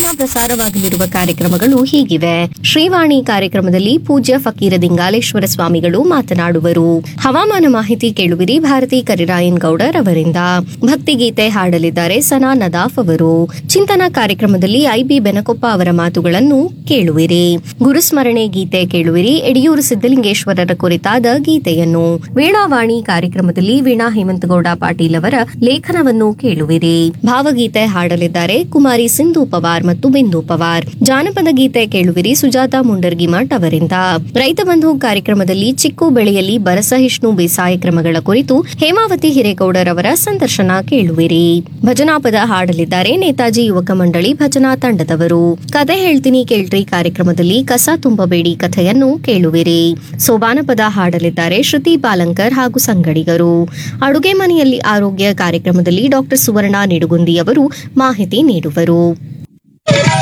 ಪ್ರಸಾರವಾಗಲಿರುವ ಕಾರ್ಯಕ್ರಮಗಳು ಹೀಗಿವೆ ಶ್ರೀವಾಣಿ ಕಾರ್ಯಕ್ರಮದಲ್ಲಿ ಪೂಜ್ಯ ಫಕೀರ ದಿಂಗಾಲೇಶ್ವರ ಸ್ವಾಮಿಗಳು ಮಾತನಾಡುವರು ಹವಾಮಾನ ಮಾಹಿತಿ ಕೇಳುವಿರಿ ಭಾರತಿ ಕರಿರಾಯನ್ ಗೌಡರ್ ಅವರಿಂದ ಭಕ್ತಿಗೀತೆ ಹಾಡಲಿದ್ದಾರೆ ಸನಾ ನದಾಫ್ ಅವರು ಚಿಂತನ ಕಾರ್ಯಕ್ರಮದಲ್ಲಿ ಐಬಿ ಬೆನಕೊಪ್ಪ ಅವರ ಮಾತುಗಳನ್ನು ಕೇಳುವಿರಿ ಗುರುಸ್ಮರಣೆ ಗೀತೆ ಕೇಳುವಿರಿ ಯಡಿಯೂರು ಸಿದ್ದಲಿಂಗೇಶ್ವರರ ಕುರಿತಾದ ಗೀತೆಯನ್ನು ವೀಣಾವಾಣಿ ಕಾರ್ಯಕ್ರಮದಲ್ಲಿ ವೀಣಾ ಹೇಮಂತಗೌಡ ಪಾಟೀಲ್ ಅವರ ಲೇಖನವನ್ನು ಕೇಳುವಿರಿ ಭಾವಗೀತೆ ಹಾಡಲಿದ್ದಾರೆ ಕುಮಾರಿ ಸಿಂಧು ಪವಾರ್ ಮತ್ತು ಬಿಂದು ಪವಾರ್ ಜಾನಪದ ಗೀತೆ ಕೇಳುವಿರಿ ಸುಜಾತ ಮುಂಡರ್ಗಿಮಠ್ ಅವರಿಂದ ರೈತ ಬಂಧು ಕಾರ್ಯಕ್ರಮದಲ್ಲಿ ಚಿಕ್ಕು ಬೆಳೆಯಲ್ಲಿ ಬರಸಹಿಷ್ಣು ಬೇಸಾಯ ಕ್ರಮಗಳ ಕುರಿತು ಹೇಮಾವತಿ ಹಿರೇಗೌಡರ್ ಅವರ ಸಂದರ್ಶನ ಕೇಳುವಿರಿ ಭಜನಾ ಪದ ಹಾಡಲಿದ್ದಾರೆ ನೇತಾಜಿ ಯುವಕ ಮಂಡಳಿ ಭಜನಾ ತಂಡದವರು ಕತೆ ಹೇಳ್ತೀನಿ ಕೇಳ್ರಿ ಕಾರ್ಯಕ್ರಮದಲ್ಲಿ ಕಸ ತುಂಬಬೇಡಿ ಕಥೆಯನ್ನು ಕೇಳುವಿರಿ ಸೋಬಾನ ಪದ ಹಾಡಲಿದ್ದಾರೆ ಶ್ರುತಿ ಪಾಲಂಕರ್ ಹಾಗೂ ಸಂಗಡಿಗರು ಅಡುಗೆ ಮನೆಯಲ್ಲಿ ಆರೋಗ್ಯ ಕಾರ್ಯಕ್ರಮದಲ್ಲಿ ಡಾಕ್ಟರ್ ಸುವರ್ಣ ನಿಡುಗುಂದಿ ಅವರು ಮಾಹಿತಿ ನೀಡುವರು